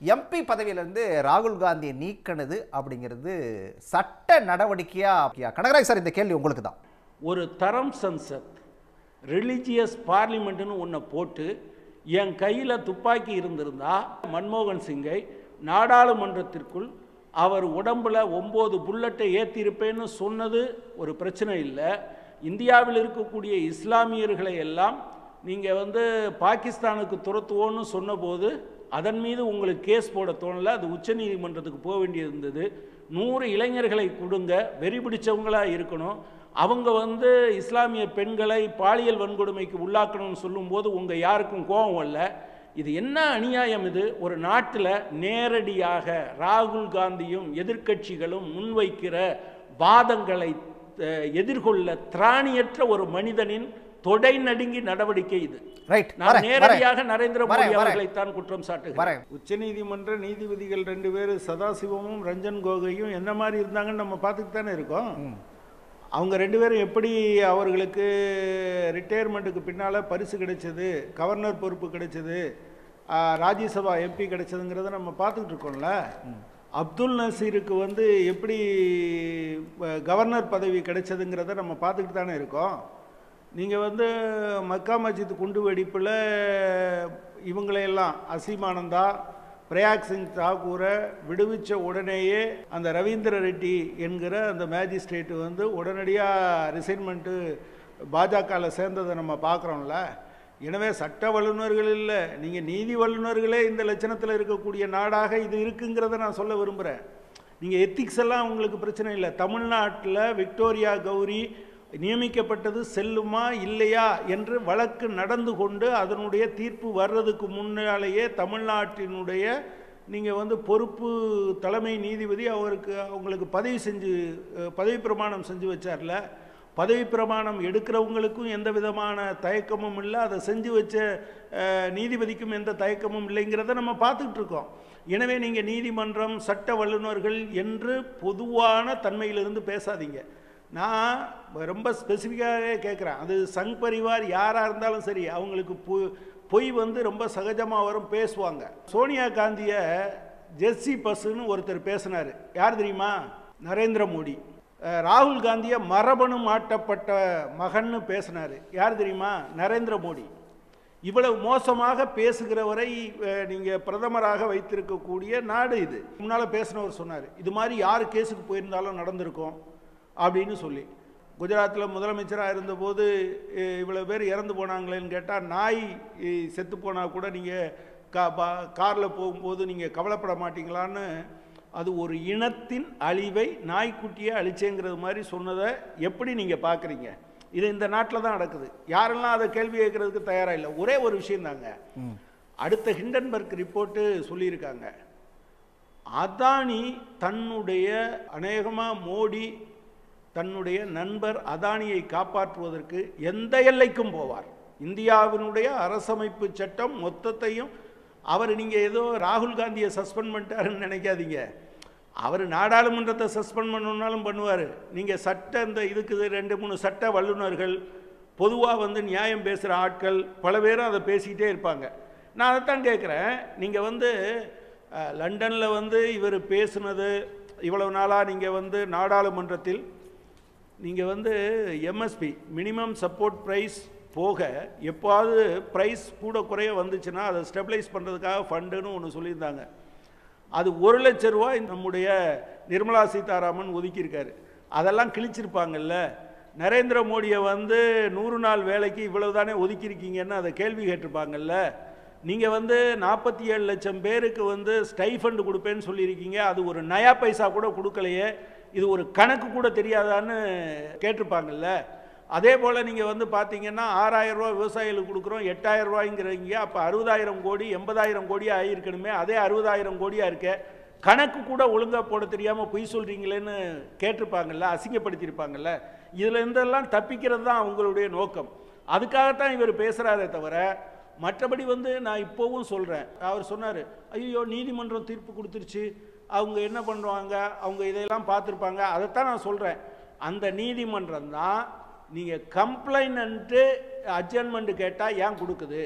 MP பதவியிலிருந்து ராகுல் காந்தியை நீக்கினது அப்படிங்கிறது சட்ட நடவடிக்கையா கனகராஜ் சார் இந்த கேள்வி உங்களுக்கு தான் ஒரு தரம் சன்சத் ரிலிஜியஸ் பார்லிமெண்ட்னு ஒன்றை போட்டு என் கையில் துப்பாக்கி இருந்திருந்தா மன்மோகன் சிங்கை நாடாளுமன்றத்திற்குள் அவர் உடம்புல ஒம்பது புல்லட்டை ஏற்றிருப்பேன்னு சொன்னது ஒரு பிரச்சனை இல்லை இந்தியாவில் இருக்கக்கூடிய இஸ்லாமியர்களை எல்லாம் நீங்கள் வந்து பாகிஸ்தானுக்கு துரத்துவோன்னு சொன்னபோது அதன் மீது உங்களுக்கு கேஸ் போட தோணல அது உச்சநீதிமன்றத்துக்கு போக வேண்டியிருந்தது நூறு இளைஞர்களை கொடுங்க வெறி பிடிச்சவங்களா இருக்கணும் அவங்க வந்து இஸ்லாமிய பெண்களை பாலியல் வன்கொடுமைக்கு உள்ளாக்கணும்னு சொல்லும்போது உங்கள் யாருக்கும் கோபம் வரல இது என்ன அநியாயம் இது ஒரு நாட்டில் நேரடியாக ராகுல் காந்தியும் எதிர்க்கட்சிகளும் முன்வைக்கிற வாதங்களை அஹ், எதிர்கொள்ள திராணியற்ற ஒரு மனிதனின் தொடை நடுங்கி நடவடிக்கை இது ரைட் நான் நேரடியாக நரேந்திர மோடி வரேன், வரேன். அவர்களைத்தான் குற்றம் சாட்டுகிறேன் வரேன். உச்சநீதிமன்ற நீதிபதிகள் ரெண்டு பேர் சதாசிவமும் ரஞ்சன் கோகையும் என்ன மாதிரி இருந்தாங்கன்னு நம்ம பார்த்துட்டு தானே இருக்கோம் அவங்க ரெண்டு பேரும் எப்படி அவர்களுக்கு ரிட்டையர்மெண்ட்டுக்கு பின்னால் பரிசு கிடைச்சது கவர்னர் பொறுப்பு கிடைச்சது ஆ, ராஜ்யசபா எம்பி கிடைச்சதுங்கிறத நம்ம பார்த்துக்கிட்டு இருக்கோம்ல அப்துல் நசீருக்கு வந்து எப்படி அஹ், கவர்னர் பதவி கிடைச்சதுங்கிறத நம்ம பார்த்துக்கிட்டு தானே இருக்கோம் நீங்கள் வந்து மக்கா மஸ்ஜித் குண்டு வெடிப்பில் இவங்களையெல்லாம் அசீமானந்தா பிரயாக் சிங் தாக்கூரை விடுவிச்ச உடனேயே அந்த ரவீந்திர ரெட்டி என்கிற அந்த மேஜிஸ்ட்ரேட்டு வந்து உடனடியாக ரிசைன்மெண்ட்டு பாஜகவில் சேர்ந்ததை நம்ம பார்க்குறோம்ல எனவே சட்ட வல்லுநர்கள் இல்லை நீங்கள் நீதி வல்லுநர்களே இந்த லட்சணத்தில் இருக்கக்கூடிய நாடாக இது இருக்குங்கிறத நான் சொல்ல விரும்புகிறேன் நீங்கள் எத்திக்ஸ் எல்லாம் உங்களுக்கு பிரச்சனை இல்லை தமிழ்நாட்டில் விக்டோரியா கௌரி நியமிக்கப்பட்டது செல்லுமா இல்லையா என்று வழக்கு நடந்து கொண்டு அதனுடைய தீர்ப்பு வர்றதுக்கு முன்னாலேயே தமிழ்நாட்டினுடைய நீங்கள் வந்து பொறுப்பு தலைமை நீதிபதி அவருக்கு அவங்களுக்கு பதவி செஞ்சு அஹ், பதவி பிரமாணம் செஞ்சு வச்சார்ல பதவி பிரமாணம் எடுக்கிறவங்களுக்கும் எந்த விதமான தயக்கமும் இல்லை அதை செஞ்சு வச்ச அஹ், நீதிபதிக்கும் எந்த தயக்கமும் இல்லைங்கிறத நம்ம பார்த்துக்கிட்டு இருக்கோம் எனவே நீங்கள் நீதிமன்றம் சட்ட வல்லுநர்கள் என்று பொதுவான தன்மையிலிருந்து பேசாதீங்க நான் ரொம்ப ஸ்பெசிஃபிக்காகவே கேட்குறேன் அது சங் பரிவார் யாராக இருந்தாலும் சரி அவங்களுக்கு பொ பொய் வந்து ரொம்ப சகஜமாக வரும் பேசுவாங்க சோனியா காந்தியை ஜெர்சி பஸ்ஸுன்னு ஒருத்தர் பேசினார் யார் தெரியுமா நரேந்திர மோடி அஹ், ராகுல் காந்தியை மரபணு மாட்டப்பட்ட மகன்னு பேசினார் யார் தெரியுமா நரேந்திர மோடி இவ்வளவு மோசமாக பேசுகிறவரை அஹ், நீங்க பிரதமராக வைத்திருக்கக்கூடிய நாடு இது முன்னால பேசினவர் சொன்னார் இது மாதிரி யார் கேஸுக்கு போயிருந்தாலும் நடந்திருக்கும் அப்படின்னு சொல்லி குஜராத்தில் முதலமைச்சராக இருந்தபோது அஹ், இவ்வளவு பேர் இறந்து போனாங்களேன்னு கேட்டால் நாய் அஹ், செத்து போனால் கூட நீங்கள் கா காரில் போகும்போது நீங்கள் கவலைப்பட மாட்டீங்களான்னு அது ஒரு இனத்தின் அழிவை நாய்க்குட்டியை அழிச்சேங்கிறது மாதிரி சொன்னதை எப்படி நீங்கள் பார்க்குறீங்க இது இந்த நாட்டில் தான் நடக்குது யாரெல்லாம் அதை கேள்வி கேட்கறதுக்கு தயாராக இல்லை ஒரே ஒரு விஷயம் தாங்க அடுத்த ஹிண்டன்பர்க் ரிப்போர்ட்டு சொல்லியிருக்காங்க அதானி தன்னுடைய அநேகமாக மோடி தன்னுடைய நண்பர் அதானியை காப்பாற்றுவதற்கு எந்த எல்லைக்கும் போவார் இந்தியாவினுடைய அரசமைப்பு சட்டம் மொத்தத்தையும் அவர் நீங்கள் ஏதோ ராகுல் காந்தியை சஸ்பெண்ட் பண்ணிட்டாருன்னு நினைக்காதீங்க அவர் நாடாளுமன்றத்தை சஸ்பெண்ட் பண்ணணுன்னாலும் பண்ணுவார் நீங்கள் சட்ட இந்த இதுக்கு ரெண்டு மூணு சட்ட வல்லுநர்கள் பொதுவாக வந்து நியாயம் பேசுகிற ஆட்கள் பல பேரும் அதை பேசிக்கிட்டே இருப்பாங்க நான் அதைத்தான் கேட்குறேன் நீங்கள் வந்து லண்டனில் வந்து இவர் பேசுனது இவ்வளவு நாளாக நீங்கள் வந்து நாடாளுமன்றத்தில் நீங்கள் வந்து எம்எஸ்பி மினிமம் சப்போர்ட் ப்ரைஸ் போக எப்போது ப்ரைஸ் கூட குறைய வந்துச்சுன்னா அதை ஸ்டெபிளைஸ் பண்ணுறதுக்காக ஃபண்டுன்னு ஒன்று சொல்லியிருந்தாங்க அது ஒரு லட்ச ரூபாய் நம்முடைய நிர்மலா சீதாராமன் ஒதுக்கியிருக்காரு அதெல்லாம் கிழிச்சிருப்பாங்கல்ல நரேந்திர மோடியை வந்து நூறு நாள் வேலைக்கு இவ்வளவு தானே ஒதுக்கியிருக்கீங்கன்னு அதை கேள்வி கேட்டிருப்பாங்கல்ல நீங்கள் வந்து நாற்பத்தி ஏழு லட்சம் பேருக்கு வந்து ஸ்டைஃபண்ட் கொடுப்பேன்னு சொல்லியிருக்கீங்க அது ஒரு நயா பைசா கூட கொடுக்கலையே இது ஒரு கணக்கு கூட தெரியாதான்னு கேட்டிருப்பாங்கல்ல அதே போல் நீங்கள் வந்து பார்த்தீங்கன்னா ஆறாயிரம் ரூபா விவசாயிகளுக்கு கொடுக்குறோம் எட்டாயிரம் ரூபாய்ங்கிறீங்க அப்போ அறுபதாயிரம் கோடி எண்பதாயிரம் கோடி ஆகியிருக்கணுமே அதே அறுபதாயிரம் கோடியாக இருக்கே கணக்கு கூட ஒழுங்காக போட தெரியாமல் பொய் சொல்கிறீங்களேன்னு கேட்டிருப்பாங்கல்ல அசிங்கப்படுத்தியிருப்பாங்கல்ல இதுல இருந்தெல்லாம் தப்பிக்கிறது தான் அவங்களுடைய நோக்கம் அதுக்காகத்தான் இவர் பேசுகிறாரே தவிர மற்றபடி வந்து நான் இப்போவும் சொல்கிறேன் அவர் சொன்னார் ஐயோ நீதிமன்றம் தீர்ப்பு கொடுத்துருச்சு அவங்க என்ன பண்ணுவாங்க அவங்க இதையெல்லாம் பார்த்துருப்பாங்க அதைத்தான் நான் சொல்கிறேன் அந்த நீதிமன்றம் தான் நீங்கள் கம்ப்ளைண்ட்டு அட்ஜன்மெண்ட் கேட்டால் ஏன் கொடுக்குது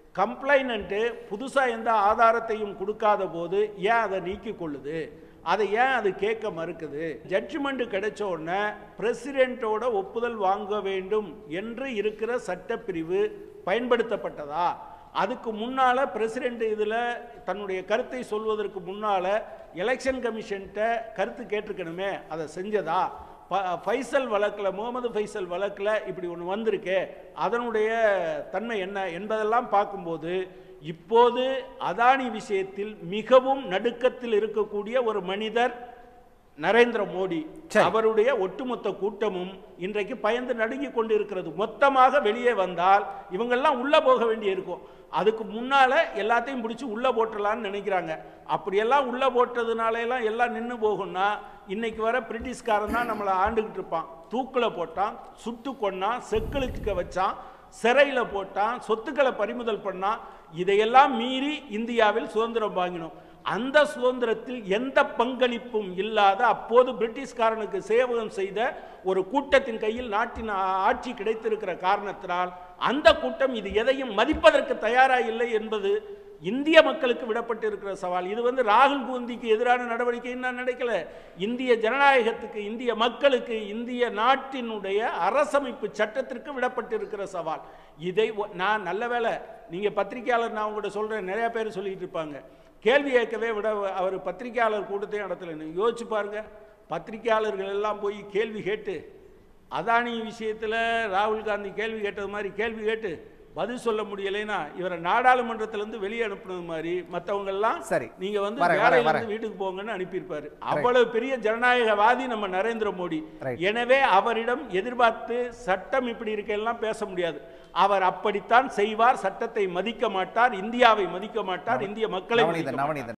கம்ப்ளைனண்ட்டு புதுசாக எந்த ஆதாரத்தையும் கொடுக்காத போது ஏன் அதை நீக்கிக் கொள்ளுது அதை ஏன் அது கேட்க மறுக்குது ஜட்ஜ்மெண்ட் கிடைச்ச உடனே பிரசிடென்ட்டோட ஒப்புதல் வாங்க வேண்டும் என்று இருக்கிற சட்டப்பிரிவு பயன்படுத்தப்பட்டதா அதுக்கு முன்னால பிரசிடென்ட் இதில் தன்னுடைய கருத்தை சொல்வதற்கு முன்னால எலெக்ஷன் கமிஷன்கிட்ட கருத்து கேட்டிருக்கணுமே அதை செஞ்சதா ப- ஃபைசல் வழக்கில் முகமது ஃபைசல் வழக்கில் இப்படி ஒன்று வந்திருக்கே அதனுடைய தன்மை என்ன என்பதெல்லாம் பார்க்கும்போது இப்போது அதானி விஷயத்தில் மிகவும் நடுக்கத்தில் இருக்கக்கூடிய ஒரு மனிதர் நரேந்திர மோடி சரி. அவருடைய ஒட்டுமொத்த கூட்டமும் இன்றைக்கு பயந்து நடுங்கி கொண்டு இருக்கிறது மொத்தமாக வெளியே வந்தால் இவங்கெல்லாம் உள்ள போக வேண்டி இருக்கும் அதுக்கு முன்னால எல்லாத்தையும் பிடிச்சி உள்ள போட்டுடலாம்னு நினைக்கிறாங்க அப்படியெல்லாம் உள்ள போட்டதுனால எல்லாம் எல்லாம் நின்று போகும்னா இன்னைக்கு வர பிரிட்டிஷ்காரன் தான் நம்மளை ஆண்டுகிட்டு இருப்பான் தூக்கில் போட்டான் சுட்டு கொன்னான் செக்களுக்கு வச்சான் சிறையில் போட்டான் சொத்துக்களை பறிமுதல் பண்ணான் இதையெல்லாம் மீறி இந்தியாவில் சுதந்திரம் வாங்கினோம் அந்த சுதந்திரத்தில் எந்த பங்களிப்பும் இல்லாத அப்போது பிரிட்டிஷ்காரனுக்கு சேவகம் செய்த ஒரு கூட்டத்தின் கையில் நாட்டின் ஆ- ஆட்சி கிடைத்திருக்கிற காரணத்தினால் அந்த கூட்டம் இது எதையும் மதிப்பதற்கு தயாராக இல்லை என்பது இந்திய மக்களுக்கு விடப்பட்டு இருக்கிற சவால் இது வந்து ராகுல் காந்திக்கு எதிரான நடவடிக்கை நான் நினைக்கல இந்திய ஜனநாயகத்துக்கு இந்திய மக்களுக்கு இந்திய நாட்டினுடைய அரசமைப்பு சட்டத்திற்கு விடப்பட்டு இருக்கிற சவால் இதை ஒ- நான் நல்ல வேளை நீங்க பத்திரிக்கையாளர் நான் உங்கள்கிட்ட சொல்றேன் நிறைய பேர் சொல்லிட்டு இருப்பாங்க கேள்வி கேட்கவே விட அவர் பத்திரிக்கையாளர் கூட்டத்தையும் நடத்தல நீங்க யோசிச்சு பாருங்க பத்திரிக்கையாளர்கள் எல்லாம் போய் கேள்வி கேட்டு அதானி விஷயத்துல ராகுல் காந்தி கேள்வி கேட்டது மாதிரி கேள்வி கேட்டு பதில் சொல்ல முடியலைன்னா இவரை நாடாளுமன்றத்திலிருந்து வெளியே அனுப்புனது மாதிரி மத்தவங்க எல்லாம் சரி. நீங்க வந்து வரேன், வரேன், வேலையில வரேன். இருந்து வீட்டுக்கு போங்கன்னு அனுப்பியிருப்பாரு அவ்வளவு பெரிய ஜனநாயகவாதி நம்ம நரேந்திர மோடி Right. எனவே அவரிடம் எதிர்பார்த்து சட்டம் இப்படி இருக்கெல்லாம் பேச முடியாது அவர் அப்படித்தான் செய்வார் சட்டத்தை மதிக்க மாட்டார் இந்தியாவை மதிக்க மாட்டார் இந்திய மக்களை மதிக்க நவநீதன் மாட்டார். நவநீதன்